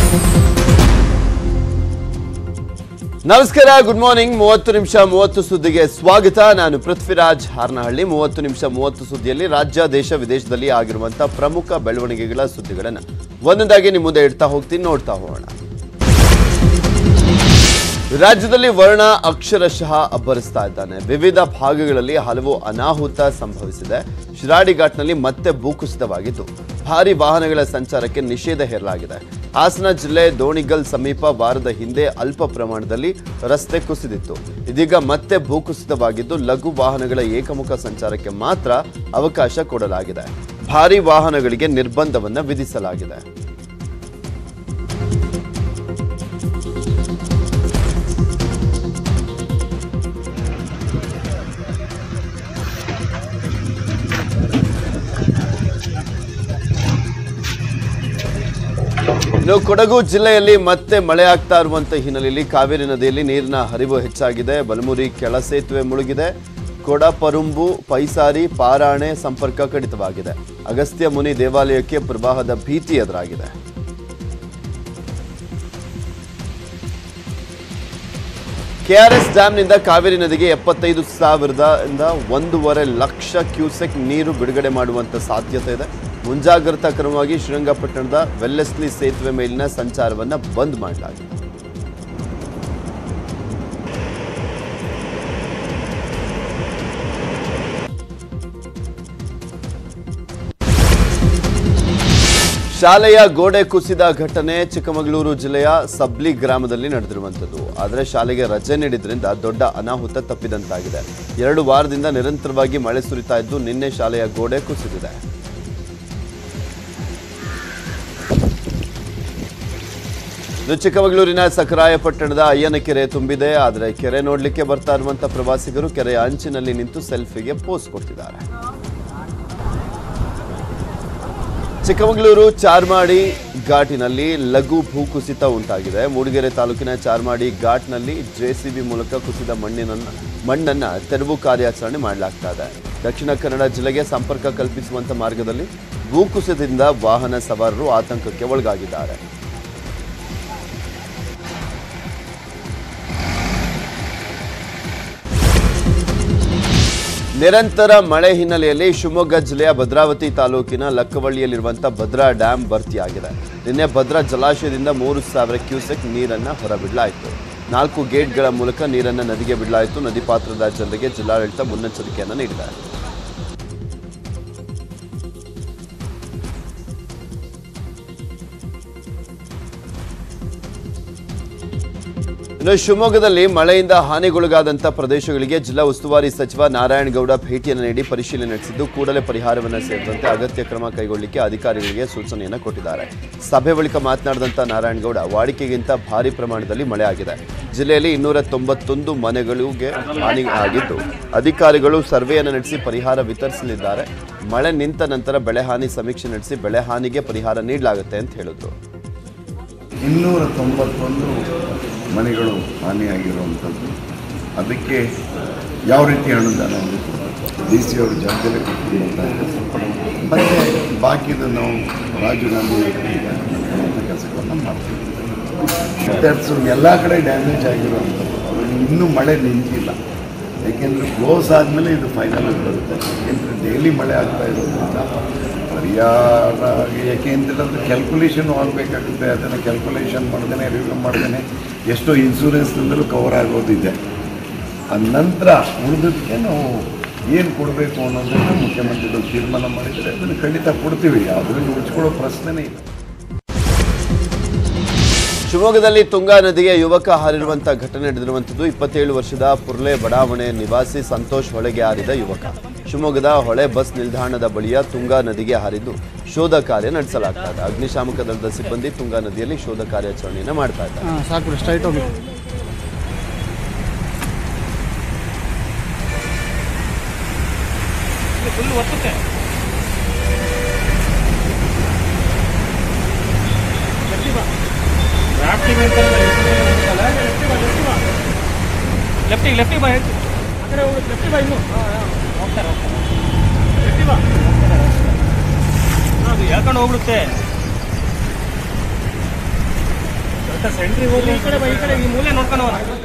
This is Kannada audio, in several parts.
ನಮಸ್ಕಾರ ಗುಡ್ ಮಾರ್ನಿಂಗ್ ಮೂವತ್ತು ನಿಮಿಷ ಮೂವತ್ತು ಸುದ್ದಿಗೆ ಸ್ವಾಗತ ನಾನು ಪೃಥ್ವಿರಾಜ್ ಹಾರ್ನಹಳ್ಳಿ ಮೂವತ್ತು ನಿಮಿಷ ಮೂವತ್ತು ಸುದ್ದಿಯಲ್ಲಿ ರಾಜ್ಯ ದೇಶ ವಿದೇಶದಲ್ಲಿ ಆಗಿರುವಂತಹ ಪ್ರಮುಖ ಬೆಳವಣಿಗೆಗಳ ಸುದ್ದಿಗಳನ್ನ ಒಂದೊಂದಾಗಿ ನಿಮ್ಮ ಮುಂದೆ ಇಡ್ತಾ ಹೋಗ್ತೀನಿ ನೋಡ್ತಾ ಹೋಗೋಣ ರಾಜ್ಯದಲ್ಲಿ ವರ್ಣ ಅಕ್ಷರಶಃ ಅಬ್ಬರಿಸ್ತಾ ಇದ್ದಾನೆ ವಿವಿಧ ಭಾಗಗಳಲ್ಲಿ ಹಲವು ಅನಾಹುತ ಸಂಭವಿಸಿದೆ ಶಿರಾಡಿ ಘಾಟ್ನಲ್ಲಿ ಮತ್ತೆ ಭೂಕುಸಿತವಾಗಿದ್ದು ಭಾರಿ ವಾಹನಗಳ ಸಂಚಾರಕ್ಕೆ ನಿಷೇಧ ಹೇರಲಾಗಿದೆ ಹಾಸನ ಜಿಲ್ಲೆ ದೋಣಿಗಲ್ ಸಮೀಪ ವಾರದ ಹಿಂದೆ ಅಲ್ಪ ಪ್ರಮಾಣದಲ್ಲಿ ರಸ್ತೆ ಕುಸಿದಿತ್ತು ಇದೀಗ ಮತ್ತೆ ಭೂಕುಸಿತವಾಗಿದ್ದು ಲಘು ವಾಹನಗಳ ಏಕಮುಖ ಸಂಚಾರಕ್ಕೆ ಮಾತ್ರ ಅವಕಾಶ ಕೊಡಲಾಗಿದೆ ಭಾರಿ ವಾಹನಗಳಿಗೆ ನಿರ್ಬಂಧವನ್ನ ವಿಧಿಸಲಾಗಿದೆ ಇನ್ನು ಕೊಡಗು ಜಿಲ್ಲೆಯಲ್ಲಿ ಮತ್ತೆ ಮಳೆ ಆಗ್ತಾ ಇರುವಂತ ಹಿನ್ನೆಲೆಯಲ್ಲಿ ಕಾವೇರಿ ನದಿಯಲ್ಲಿ ನೀರಿನ ಹರಿವು ಹೆಚ್ಚಾಗಿದೆ ಬಲಮುರಿ ಕೆಳ ಸೇತುವೆ ಮುಳುಗಿದೆ ಕೊಡಪರುಂಬು ಪೈಸಾರಿ ಪಾರಾಣೆ ಸಂಪರ್ಕ ಕಡಿತವಾಗಿದೆ ಅಗಸ್ತ್ಯ ಮುನಿ ದೇವಾಲಯಕ್ಕೆ ಪ್ರವಾಹದ ಭೀತಿ ಎದುರಾಗಿದೆ ಕೆಆರ್ಎಸ್ ಡ್ಯಾಂನಿಂದ ಕಾವೇರಿ ನದಿಗೆ ಎಪ್ಪತ್ತೈದು ಸಾವಿರದಿಂದ ಒಂದೂವರೆ ಲಕ್ಷ ಕ್ಯೂಸೆಕ್ ನೀರು ಬಿಡುಗಡೆ ಮಾಡುವಂತ ಸಾಧ್ಯತೆ ಇದೆ ಮುಂಜಾಗ್ರತಾ ಕ್ರಮವಾಗಿ ಶ್ರೀರಂಗಪಟ್ಟಣದ ವೆಲ್ಲೆಸ್ಲಿ ಸೇತುವೆ ಮೇಲಿನ ಸಂಚಾರವನ್ನ ಬಂದ್ ಮಾಡಲಾಗಿದೆ ಶಾಲೆಯ ಗೋಡೆ ಕುಸಿದ ಘಟನೆ ಚಿಕ್ಕಮಗಳೂರು ಜಿಲ್ಲೆಯ ಸಬ್ಲಿ ಗ್ರಾಮದಲ್ಲಿ ನಡೆದಿರುವಂಥದ್ದು ಆದರೆ ಶಾಲೆಗೆ ರಜೆ ನೀಡಿದ್ರಿಂದ ದೊಡ್ಡ ಅನಾಹುತ ತಪ್ಪಿದಂತಾಗಿದೆ ಎರಡು ವಾರದಿಂದ ನಿರಂತರವಾಗಿ ಮಳೆ ಸುರಿತಾ ಇದ್ದು ನಿನ್ನೆ ಶಾಲೆಯ ಗೋಡೆ ಕುಸಿದಿದೆ ಇದು ಚಿಕ್ಕಮಗಳೂರಿನ ಸಕರಾಯಪಟ್ಟಣದ ಅಯ್ಯನ ಕೆರೆ ತುಂಬಿದೆ ಆದರೆ ಕೆರೆ ನೋಡ್ಲಿಕ್ಕೆ ಬರ್ತಾ ಇರುವಂತ ಪ್ರವಾಸಿಗರು ಕೆರೆಯ ಅಂಚಿನಲ್ಲಿ ನಿಂತು ಸೆಲ್ಫಿಗೆ ಪೋಸ್ ಕೊಡ್ತಿದ್ದಾರೆ ಚಿಕ್ಕಮಗಳೂರು ಚಾರ್ಮಾಡಿ ಘಾಟಿನಲ್ಲಿ ಲಘು ಭೂಕುಸಿತ ಉಂಟಾಗಿದೆ ಮೂಡಿಗೆರೆ ತಾಲೂಕಿನ ಚಾರ್ಮಾಡಿ ಘಾಟ್ನಲ್ಲಿ ಜೆಸಿಬಿ ಮೂಲಕ ಕುಸಿದ ಮಣ್ಣಿನ ಮಣ್ಣನ್ನ ತೆರವು ಕಾರ್ಯಾಚರಣೆ ಮಾಡಲಾಗ್ತಾ ಇದೆ ದಕ್ಷಿಣ ಕನ್ನಡ ಜಿಲ್ಲೆಗೆ ಸಂಪರ್ಕ ಕಲ್ಪಿಸುವಂತ ಮಾರ್ಗದಲ್ಲಿ ಭೂಕುಸಿತದಿಂದ ವಾಹನ ಸವಾರರು ಆತಂಕಕ್ಕೆ ಒಳಗಾಗಿದ್ದಾರೆ ನಿರಂತರ ಮಳೆ ಹಿನ್ನೆಲೆಯಲ್ಲಿ ಶಿವಮೊಗ್ಗ ಜಿಲ್ಲೆಯ ಭದ್ರಾವತಿ ತಾಲೂಕಿನ ಲಕ್ಕವಳ್ಳಿಯಲ್ಲಿರುವಂತಹ ಭದ್ರಾ ಡ್ಯಾಂ ಭರ್ತಿಯಾಗಿದೆ ನಿನ್ನೆ ಭದ್ರಾ ಜಲಾಶಯದಿಂದ ಮೂರು ಸಾವಿರ ಕ್ಯೂಸೆಕ್ ನೀರನ್ನ ಹೊರಬಿಡಲಾಯಿತು ನಾಲ್ಕು ಗೇಟ್ಗಳ ಮೂಲಕ ನೀರನ್ನ ನದಿಗೆ ಬಿಡಲಾಯಿತು ನದಿ ಪಾತ್ರದ ಜನರಿಗೆ ಜಿಲ್ಲಾಡಳಿತ ಮುನ್ನೆಚ್ಚರಿಕೆಯನ್ನು ನೀಡಿದೆ ಇನ್ನು ಶಿವಮೊಗ್ಗದಲ್ಲಿ ಮಳೆಯಿಂದ ಹಾನಿಗೊಳಗಾದಂಥ ಪ್ರದೇಶಗಳಿಗೆ ಜಿಲ್ಲಾ ಉಸ್ತುವಾರಿ ಸಚಿವ ನಾರಾಯಣಗೌಡ ಭೇಟಿಯನ್ನು ನೀಡಿ ಪರಿಶೀಲನೆ ನಡೆಸಿದ್ದು ಕೂಡಲೇ ಪರಿಹಾರವನ್ನು ಸೇರಿದಂತೆ ಅಗತ್ಯ ಕ್ರಮ ಕೈಗೊಳ್ಳಲಿಕ್ಕೆ ಅಧಿಕಾರಿಗಳಿಗೆ ಸೂಚನೆಯನ್ನು ಕೊಟ್ಟಿದ್ದಾರೆ ಸಭೆ ಬಳಿಕ ಮಾತನಾಡಿದಂಥ ನಾರಾಯಣಗೌಡ ವಾಡಿಕೆಗಿಂತ ಭಾರಿ ಪ್ರಮಾಣದಲ್ಲಿ ಮಳೆ ಆಗಿದೆ ಜಿಲ್ಲೆಯಲ್ಲಿ ಇನ್ನೂರ ತೊಂಬತ್ತೊಂದು ಮನೆಗಳಿಗೆ ಹಾನಿ ಆಗಿದ್ದು ಅಧಿಕಾರಿಗಳು ಸರ್ವೆಯನ್ನು ನಡೆಸಿ ಪರಿಹಾರ ವಿತರಿಸಲಿದ್ದಾರೆ ಮಳೆ ನಿಂತ ನಂತರ ಬೆಳೆ ಹಾನಿ ಸಮೀಕ್ಷೆ ನಡೆಸಿ ಬೆಳೆ ಹಾನಿಗೆ ಪರಿಹಾರ ನೀಡಲಾಗುತ್ತೆ ಅಂತ ಹೇಳಿದ್ರು ಇನ್ನೂರ ತೊಂಬತ್ತೊಂದು ಮನೆಗಳು ಹಾನಿಯಾಗಿರುವಂಥದ್ದು ಅದಕ್ಕೆ ಯಾವ ರೀತಿ ಅನುದಾನ ಡಿ ಸಿ ಅವರು ಜಾಗದಲ್ಲಿ ಕೊಟ್ಟಿರುವಂಥ ಮತ್ತು ಬಾಕಿದು ನಾವು ರಾಜೀವ್ ಗಾಂಧಿ ಕೊಡುವಂಥ ಕೆಲಸಗಳನ್ನು ಮಾಡ್ತೀವಿ ವಿದ್ಯಾರ್ಥಿಸು ಎಲ್ಲ ಕಡೆ ಡ್ಯಾಮೇಜ್ ಆಗಿರುವಂಥದ್ದು ಅದು ಇನ್ನೂ ಮಳೆ ನಿಂತಿಲ್ಲ ಏಕೆಂದರೆ ಕ್ಲೋಸ್ ಆದಮೇಲೆ ಇದು ಫೈನಲ್ ಬರುತ್ತೆ ಏಕೆಂದರೆ ಡೈಲಿ ಮಳೆ ಆಗ್ತಾ ಇರೋದ್ರಿಂದ ಪರಿಹಾರ ಯಾಕೆ ಅಂತೇಳಿದ್ರೆ ಕ್ಯಾಲ್ಕುಲೇಷನ್ ಆಗಬೇಕಾಗುತ್ತೆ ಅದನ್ನು ಕ್ಯಾಲ್ಕುಲೇಷನ್ ಮಾಡ್ದೇ ರಿವ್ಯೂ ಮಾಡ್ದೇ ಎಷ್ಟೋ ಇನ್ಸೂರೆನ್ಸ್ನಿಂದಲೂ ಕವರ್ ಆಗೋದಿದೆ ಆ ನಂತರ ಉಳಿದಕ್ಕೆ ನಾವು ಏನು ಕೊಡಬೇಕು ಅನ್ನೋದನ್ನು ಮುಖ್ಯಮಂತ್ರಿಗಳು ತೀರ್ಮಾನ ಮಾಡಿದರೆ ಅದನ್ನು ಖಂಡಿತ ಕೊಡ್ತೀವಿ ಅದರಲ್ಲಿ ಉಳಿಸ್ಕೊಳ್ಳೋ ಪ್ರಶ್ನೆನೇ ಇಲ್ಲ ಶಿವಮೊಗ್ಗದಲ್ಲಿ ತುಂಗಾ ನದಿಗೆ ಯುವಕ ಹಾರಿರುವಂತ ಘಟನೆ ನಡೆದಿರುವಂತದ್ದು ಇಪ್ಪತ್ತೇಳು ವರ್ಷದ ಪುರ್ಲೆ ಬಡಾವಣೆ ನಿವಾಸಿ ಸಂತೋಷ್ ಹೊಳೆಗೆ ಹಾರಿದ ಯುವಕ ಶಿವಮೊಗ್ಗದ ಹೊಳೆ ಬಸ್ ನಿಲ್ದಾಣದ ಬಳಿಯ ತುಂಗಾ ನದಿಗೆ ಹಾರಿದ್ದು ಶೋಧ ಕಾರ್ಯ ನಡೆಸಲಾಗ್ತಾ ಇದೆ ಅಗ್ನಿಶಾಮಕ ದಳದ ಸಿಬ್ಬಂದಿ ತುಂಗಾ ನದಿಯಲ್ಲಿ ಶೋಧ ಕಾರ್ಯಾಚರಣೆಯನ್ನು ಮಾಡ್ತಾ ಇದ್ದಾರೆ ಹಾಂ ಸಾಕು ಬಿಡಿ ಸ್ಟ್ರೈಟ್ ಹೋಗಿ ಫುಲ್ ಒತ್ತುತ್ತೆ ಲೆಫ್ಟಿಗೆ ಲೆಫ್ಟಿಗೆ ಬಾ ಹೇಳ್ತೀನಿ ಆ ಕಡೆ ಹೋಗಿ ಲೆಫ್ಟಿಗೆ ಬಾ ಇನ್ನು ಹೋಗ್ತಾರೆ ಹೋಗ್ತಾರೆ ಲೆಫ್ಟಿಗೆ ಬಾ ಅದು ಎಳ್ಕೊಂಡು ಹೋಗ್ಬಿಡುತ್ತೆ ಸೆಂಟ್ರಿಗೆ ಹೋಗಿ ಈ ಕಡೆ ಬಾ, ಈ ಕಡೆ ಈ ಮೂಲೆ ನೋಡ್ಕೊಂಡು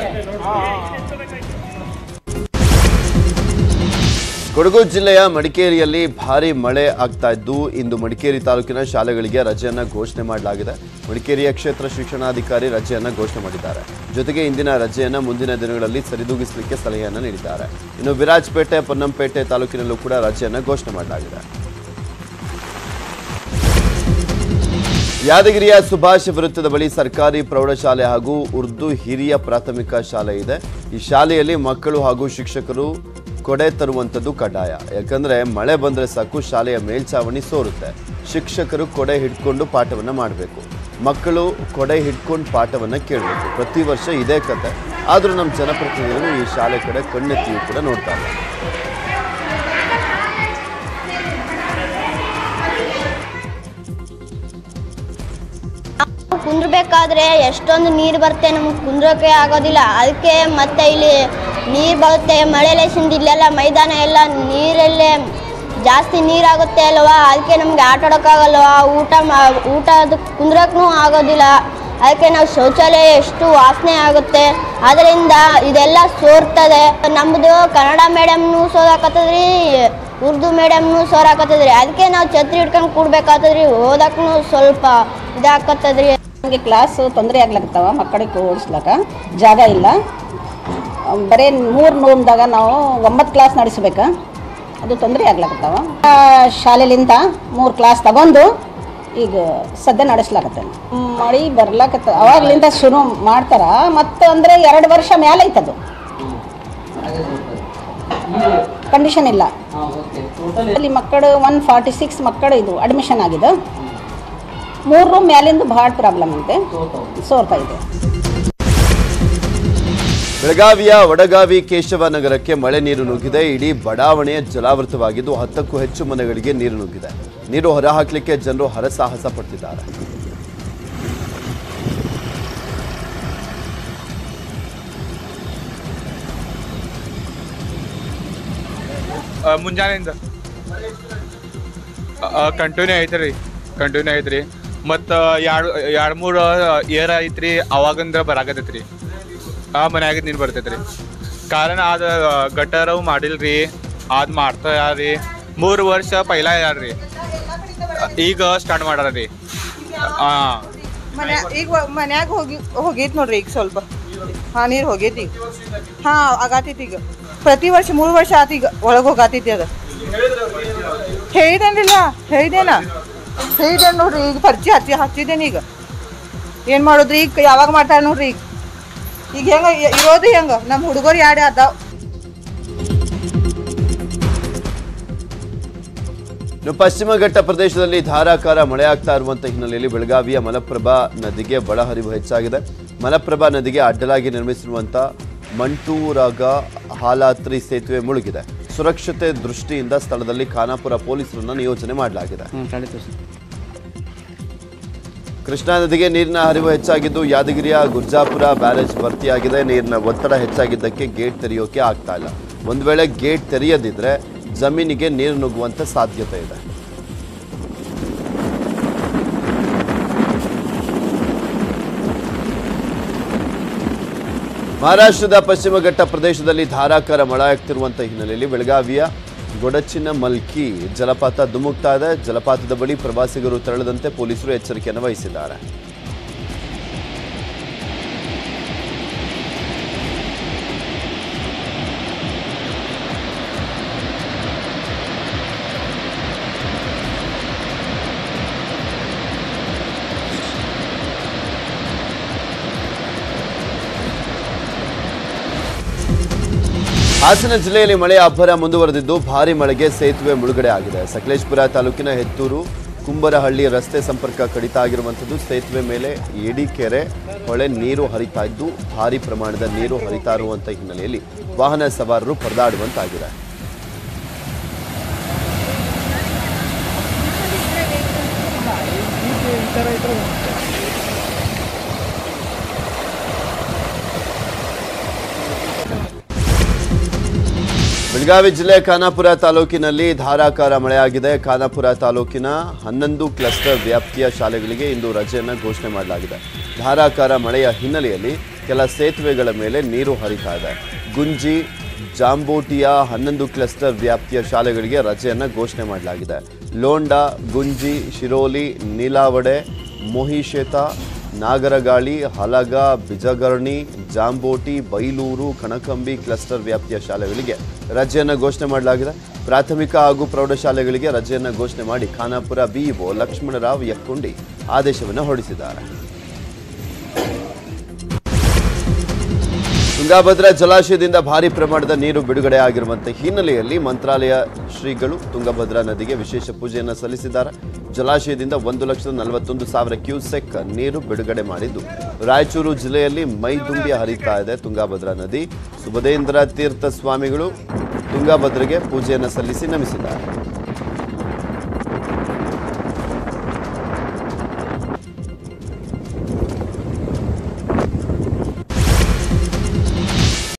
ಕೊಡಗು ಜಿಲ್ಲೆಯ ಮಡಿಕೇರಿಯಲ್ಲಿ ಭಾರಿ ಮಳೆ ಆಗ್ತಾ ಇದ್ದು ಇಂದು ಮಡಿಕೇರಿ ತಾಲೂಕಿನ ಶಾಲೆಗಳಿಗೆ ರಜೆಯನ್ನ ಘೋಷಣೆ ಮಾಡಲಾಗಿದೆ ಮಡಿಕೇರಿಯ ಕ್ಷೇತ್ರ ಶಿಕ್ಷಣಾಧಿಕಾರಿ ರಜೆಯನ್ನ ಘೋಷಣೆ ಮಾಡಿದ್ದಾರೆ ಜೊತೆಗೆ ಇಂದಿನ ರಜೆಯನ್ನ ಮುಂದಿನ ದಿನಗಳಲ್ಲಿ ಸರಿದೂಗಿಸಲಿಕ್ಕೆ ಸಲಹೆಯನ್ನ ನೀಡಿದ್ದಾರೆ ಇನ್ನು ವಿರಾಜಪೇಟೆ ಪೊನ್ನಂಪೇಟೆ ತಾಲೂಕಿನಲ್ಲೂ ಕೂಡ ರಜೆಯನ್ನ ಘೋಷಣೆ ಮಾಡಲಾಗಿದೆ ಯಾದಗಿರಿಯ ಸುಭಾಷ್ ವೃತ್ತದ ಬಳಿ ಸರ್ಕಾರಿ ಪ್ರೌಢಶಾಲೆ ಹಾಗೂ ಉರ್ದು ಹಿರಿಯ ಪ್ರಾಥಮಿಕ ಶಾಲೆ ಇದೆ ಈ ಶಾಲೆಯಲ್ಲಿ ಮಕ್ಕಳು ಹಾಗೂ ಶಿಕ್ಷಕರು ಕೊಡೆ ತರುವಂಥದ್ದು ಕಡ್ಡಾಯ ಯಾಕಂದ್ರೆ ಮಳೆ ಬಂದ್ರೆ ಸಾಕು ಶಾಲೆಯ ಮೇಲ್ಛಾವಣಿ ಸೋರುತ್ತೆ ಶಿಕ್ಷಕರು ಕೊಡೆ ಹಿಡ್ಕೊಂಡು ಪಾಠವನ್ನ ಮಾಡಬೇಕು ಮಕ್ಕಳು ಕೊಡೆ ಹಿಡ್ಕೊಂಡು ಪಾಠವನ್ನ ಕೇಳಬೇಕು ಪ್ರತಿ ವರ್ಷ ಇದೇ ಕತೆ ಆದರೂ ನಮ್ಮ ಜನಪ್ರತಿನಿಧಿಗಳು ಈ ಶಾಲೆ ಕಡೆ ಕಣ್ಣೆತ್ತಿಯೂ ಕೂಡ ನೋಡ್ತಾ ಇಲ್ಲ ಕುಂದ್ರಬೇಕಾದ್ರೆ ಎಷ್ಟೊಂದು ನೀರು ಬರುತ್ತೆ ನಮ್ಗೆ ಕುಂದ್ರೋಕೆ ಆಗೋದಿಲ್ಲ ಅದಕ್ಕೆ ಮತ್ತೆ ಇಲ್ಲಿ ನೀರು ಬರುತ್ತೆ ಮಳೆ ಲೇಸಿಂದ ಇಲ್ಲೆಲ್ಲ ಮೈದಾನ ಎಲ್ಲ ನೀರಲ್ಲೇ ಜಾಸ್ತಿ ನೀರಾಗುತ್ತೆ ಅಲ್ವಾ ಅದಕ್ಕೆ ನಮ್ಗೆ ಆಟ ಆಡೋಕ್ಕಾಗಲ್ವಾ ಊಟ ಮಾ ಊಟ ಅದಕ್ಕೆ ಕುಂದ್ರಕ್ಕೂ ಆಗೋದಿಲ್ಲ ಅದಕ್ಕೆ ನಾವು ಶೌಚಾಲಯ ಎಷ್ಟು ವಾಸನೆ ಆಗುತ್ತೆ ಅದರಿಂದ ಇದೆಲ್ಲ ಸೋರ್ತದೆ ನಮ್ಮದು ಕನ್ನಡ ಮೀಡಿಯಮ್ನು ಸೋದಾಕತ್ತದ್ರಿ ಉರ್ದು ಮೀಡಿಯಮ್ನು ಸೋರಾಕತ್ತದ್ರಿ ಅದಕ್ಕೆ ನಾವು ಛತ್ರಿ ಹಿಡ್ಕೊಂಡು ಕೂಡ್ಬೇಕಾಗ್ತದ್ರಿ ಓದಕ್ಕೂ ಸ್ವಲ್ಪ ಇದಾಕತ್ತದ್ರಿ ನಮಗೆ ಕ್ಲಾಸ್ ತೊಂದರೆ ಆಗ್ಲಕತ್ತಾವ ಮಕ್ಕಳಿಗೆ ಓಡಿಸ್ಲಾಕ ಜಾಗ ಇಲ್ಲ ಅಮ್, ಬರೀ ಮೂರು ರೂಮ್ದಾಗ ನಾವು ಒಂಬತ್ತು ಕ್ಲಾಸ್ ನಡೆಸ್ಬೇಕಾ ಅದು ತೊಂದರೆ ಆಗ್ಲಕತ್ತಾವ ಆ, ಶಾಲೆಲಿಂದ ಮೂರು ಕ್ಲಾಸ್ ತಗೊಂಡು ಈಗ ಸದ್ಯ ನಡೆಸ್ಲಾಕತ್ತೆ ಮಳೆ ಬರ್ಲಾಕತ್ತ ಅವಾಗ್ಲಿಂದ ಶುರು ಮಾಡ್ತಾರ ಮತ್ತು ಅಂದರೆ ಎರಡು ವರ್ಷ ಮೇಲೆ ಐತದು ಕಂಡೀಷನ್ ಇಲ್ಲ ಅಲ್ಲಿ ಮಕ್ಕಳು ಒನ್ ಫಾರ್ಟಿ ಸಿಕ್ಸ್ ಮಕ್ಕಳು ಇದು ಅಡ್ಮಿಷನ್ ಆಗಿದೆ ಮೂರು ರೂಮ್ ಮ್ಯಾಲಿಂದ ಭಾಳ ಪ್ರಾಬ್ಲಮ್ ಐತೆ ಸೋರ್ತಾ ಇದೆ ಬೆಳಗಾವಿಯ ವಡಗಾವಿ ಕೇಶವ ನಗರಕ್ಕೆ ಮಳೆ ನೀರು ನುಗ್ಗಿದೆ ಇಡೀ ಬಡಾವಣೆ ಜಲಾವೃತವಾಗಿದ್ದು ಹತ್ತಕ್ಕೂ ಹೆಚ್ಚು ಮನೆಗಳಿಗೆ ನೀರು ನುಗ್ಗಿದೆ ನೀರು ಹೊರಹಾಕಲಿಕ್ಕೆ ಜನರು ಹರಸಾಹಸ ಪಡ್ತಿದ್ದಾರೆ ಆ, ಮುಂಜಾನೆಯಿಂದ ಕಂಟಿನ್ಯೂ ಐತ್ರಿ ಕಂಟಿನ್ಯೂ ಐತ್ರಿ ಮತ್ತು ಎರಡು ಎರಡು ಮೂರು ಏರ್ ಐತ್ರಿ ಅವಾಗಂದ್ರ ಬರಾಕತೈತ್ರಿ ಆ ಮನ್ಯಾಗ ನೀರು ಬರ್ತೈತ್ರಿ ಕಾರಣ ಅದ ಗಟರವು ಮಾಡಿಲ್ರಿ ಅದ್ ಮಾಡ್ತಾ ಯಾರ್ರಿ ಮೂರು ವರ್ಷ ಪೈಲ ಯಾರ್ರಿ ಈಗ ಸ್ಟಾರ್ಟ್ ಮಾಡ್ಯಾರ ರೀ ಹಾಂ ಮನ್ಯಾ ಈಗ ಮನ್ಯಾಗ ಹೋಗಿ ಹೋಗೈತಿ ನೋಡ್ರಿ ಈಗ ಸ್ವಲ್ಪ ಹಾ ನೀರು ಹೋಗೈತಿ ಈಗ ಹಾ ಆಗತೈತಿ ಈಗ ಪ್ರತಿ ವರ್ಷ ಮೂರು ವರ್ಷ ಆತ ಈಗ ಒಳಗೆ ಹೋಗಾತೈತಿ ಅದು ಹೇಳಿದೇನಿಲ್ಲ ಹೇಳಿದೇನ ಹೇಳಿದೆ ನೋಡ್ರಿ ಈಗ ಪರಿಚಯ ಹಚ್ಚಿ ಹಚ್ಚಿದ್ದೇನೆ ಈಗ ಏನು ಮಾಡೋದ್ರಿ ಈಗ ಯಾವಾಗ ಮಾಡ್ತಾರ ನೋಡ್ರಿ ಈಗ ಈಗ ಹೆಂಗ ಇರೋದು ಹೆಂಗ ನಮ್ಮ ಹುಡುಗರು ಯಾಡೆ ಅದಾವ ಇನ್ನು ಪಶ್ಚಿಮ ಘಟ್ಟ ಪ್ರದೇಶದಲ್ಲಿ ಧಾರಾಕಾರ ಮಳೆಯಾಗ್ತಾ ಇರುವಂತಹ ಹಿನ್ನೆಲೆಯಲ್ಲಿ ಬೆಳಗಾವಿಯ ಮಲಪ್ರಭಾ ನದಿಗೆ ಒಳಹರಿವು ಹೆಚ್ಚಾಗಿದೆ ಮಲಪ್ರಭಾ ನದಿಗೆ ಅಡ್ಡಲಾಗಿ ನಿರ್ಮಿಸಿರುವಂತಹ ಮಂಟೂರಾಗ ಹಾಲಾತ್ರಿ ಸೇತುವೆ ಮುಳುಗಿದೆ ಸುರಕ್ಷತೆ ದೃಷ್ಟಿಯಿಂದ ಸ್ಥಳದಲ್ಲಿ ಖಾನಾಪುರ ಪೊಲೀಸರನ್ನ ನಿಯೋಜನೆ ಮಾಡಲಾಗಿದೆ ಕೃಷ್ಣಾ ನದಿಗೆ ನೀರಿನ ಹರಿವು ಹೆಚ್ಚಾಗಿದ್ದು ಯಾದಗಿರಿಯ ಗುರ್ಜಾಪುರ ಬ್ಯಾರೇಜ್ ಭರ್ತಿಯಾಗಿದೆ ನೀರಿನ ಒತ್ತಡ ಹೆಚ್ಚಾಗಿದ್ದಕ್ಕೆ ಗೇಟ್ ತೆರೆಯೋಕೆ ಆಗ್ತಾ ಇಲ್ಲ ಒಂದು ವೇಳೆ ಗೇಟ್ ತೆರೆಯದಿದ್ರೆ ಜಮೀನಿಗೆ ನೀರು ನುಗ್ಗುವಂತ ಸಾಧ್ಯತೆ ಇದೆ ಮಹಾರಾಷ್ಟ್ರದ ಪಶ್ಚಿಮ ಘಟ್ಟ ಪ್ರದೇಶದಲ್ಲಿ ಧಾರಾಕಾರ ಮಳೆ ಆಗ್ತಿರುವಂತಹ ಹಿನ್ನೆಲೆಯಲ್ಲಿ ಬೆಳಗಾವಿಯ ಗೊಡಚಿನ ಮಲ್ಕಿ ಜಲಪಾತ ಧುಮುಕ್ತಾ ಇದೆ ಜಲಪಾತದ ಬಳಿ ಪ್ರವಾಸಿಗರು ತೆರಳದಂತೆ ಪೊಲೀಸರು ಎಚ್ಚರಿಕೆಯನ್ನು ವಹಿಸಿದ್ದಾರೆ ಹಾಸನ ಜಿಲ್ಲೆಯಲ್ಲಿ ಮಳೆಯ ಅಬ್ಬರ ಮುಂದುವರೆದಿದ್ದು ಭಾರಿ ಮಳೆಗೆ ಸೇತುವೆ ಮುಳುಗಡೆ ಆಗಿದೆ ಸಕಲೇಶ್ಪುರ ತಾಲೂಕಿನ ಹೆತ್ತೂರು ಕುಂಬರಹಳ್ಳಿ ರಸ್ತೆ ಸಂಪರ್ಕ ಕಡಿತ ಆಗಿರುವಂಥದ್ದು ಸೇತುವೆ ಮೇಲೆ ಎಡಿಕೆರೆ ಹೊಳೆ ನೀರು ಹರಿತಾ ಇದ್ದು ಭಾರಿ ಪ್ರಮಾಣದ ನೀರು ಹರಿತಾ ಇರುವಂಥ ಹಿನ್ನೆಲೆಯಲ್ಲಿ ವಾಹನ ಸವಾರರು ಪರದಾಡುವಂತಾಗಿದೆ ಬೆಳಗಾವಿ ಜಿಲ್ಲೆ ಖಾನಾಪುರ ತಾಲೂಕಿನಲ್ಲಿ ಧಾರಾಕಾರ ಮಳೆಯಾಗಿದೆ ಖಾನಾಪುರ ತಾಲೂಕಿನ ಹನ್ನೊಂದು ಕ್ಲಸ್ಟರ್ ವ್ಯಾಪ್ತಿಯ ಶಾಲೆಗಳಿಗೆ ಇಂದು ರಜೆಯನ್ನು ಘೋಷಣೆ ಮಾಡಲಾಗಿದೆ ಧಾರಾಕಾರ ಮಳೆಯ ಹಿನ್ನೆಲೆಯಲ್ಲಿ ಕೆಲ ಸೇತುವೆಗಳ ಮೇಲೆ ನೀರು ಹರಿತಾ ಇದೆ ಗುಂಜಿ ಜಾಂಬೋಟಿಯ ಹನ್ನೊಂದು ಕ್ಲಸ್ಟರ್ ವ್ಯಾಪ್ತಿಯ ಶಾಲೆಗಳಿಗೆ ರಜೆಯನ್ನು ಘೋಷಣೆ ಮಾಡಲಾಗಿದೆ ಲೋಂಡಾ ಗುಂಜಿ ಶಿರೋಲಿ ನೀಲಾವಡೆ ಮೊಹಿಶೇತ ನಾಗರಗಾಳಿ ಹಲಗ ಬಿಜಗರ್ಣಿ ಜಾಂಬೋಟಿ ಬೈಲೂರು ಕಣಕಂಬಿ ಕ್ಲಸ್ಟರ್ ವ್ಯಾಪ್ತಿಯ ಶಾಲೆಗಳಿಗೆ ರಜೆಯನ್ನು ಘೋಷಣೆ ಮಾಡಲಾಗಿದೆ ಪ್ರಾಥಮಿಕ ಹಾಗೂ ಪ್ರೌಢಶಾಲೆಗಳಿಗೆ ರಜೆಯನ್ನು ಘೋಷಣೆ ಮಾಡಿ ಖಾನಾಪುರ ಬಿಇಒ ಲಕ್ಷ್ಮಣರಾವ್ ಯಕ್ಕುಂಡಿ ಆದೇಶವನ್ನು ಹೊರಡಿಸಿದ್ದಾರೆ ತುಂಗಾಭದ್ರಾ ಜಲಾಶಯದಿಂದ ಭಾರಿ ಪ್ರಮಾಣದ ನೀರು ಬಿಡುಗಡೆ ಆಗಿರುವಂತೆ ಹಿನ್ನೆಲೆಯಲ್ಲಿ ಮಂತ್ರಾಲಯ ಶ್ರೀಗಳು ತುಂಗಭದ್ರಾ ನದಿಗೆ ವಿಶೇಷ ಪೂಜೆಯನ್ನು ಸಲ್ಲಿಸಿದ್ದಾರೆ ಜಲಾಶಯದಿಂದ ಒಂದು ಲಕ್ಷದ ನಲವತ್ತೊಂದು ಸಾವಿರ ಕ್ಯೂಸೆಕ್ ನೀರು ಬಿಡುಗಡೆ ಮಾಡಿದ್ದು ರಾಯಚೂರು ಜಿಲ್ಲೆಯಲ್ಲಿ ಮೈದುಂಬಿ ಹರಿತಾ ಇದೆ ತುಂಗಾಭದ್ರಾ ನದಿ ಸುಬದೇಂದ್ರ ತೀರ್ಥ ಸ್ವಾಮಿಗಳು ತುಂಗಾಭದ್ರೆಗೆ ಪೂಜೆಯನ್ನು ಸಲ್ಲಿಸಿ ನಮಿಸಿದ್ದಾರೆ